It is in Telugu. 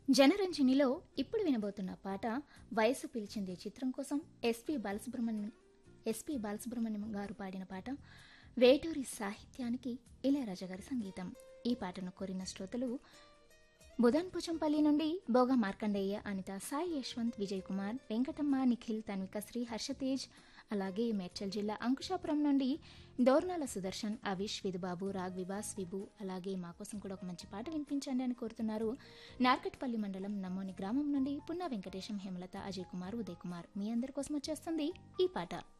జనరంజనిలో ఇప్పుడు వినబోతున్న పాట వయసు పిలిచింది చిత్రం కోసం ఎస్పి బాలసుబ్రహ్మణ్యం ఎస్పి బాలసుబ్రహ్మణ్యం గారు పాడిన పాట వేటూరి సాహిత్యానికి ఇళయరాజా గారి సంగీతం ఈ పాటను కోరిన శ్రోతలు బుధన్ పుచంపల్లి నుండి బోగ మార్కండేయ అనిత సాయి యశ్వంత్ విజయ్ కుమార్ వెంకటమ్మ నిఖిల్ తన్విక శ్రీ హర్షతేజ్ అలాగే మేడ్చల్ జిల్లా అంకుశాపురం నుండి దోర్నాల సుదర్శన్ అవిష్ విధుబాబు రాగ్ వివాస్ విభు అలాగే మా కోసం కూడా ఒక మంచి పాట వినిపించండి అని కోరుతున్నారు నార్కట్పల్లి మండలం నమ్మోని గ్రామం నుండి పున్నా వెంకటేశం హేమలత అజయ్ కుమార్ ఉదయ్ కుమార్ మీ అందరి కోసం వచ్చేస్తుంది ఈ పాట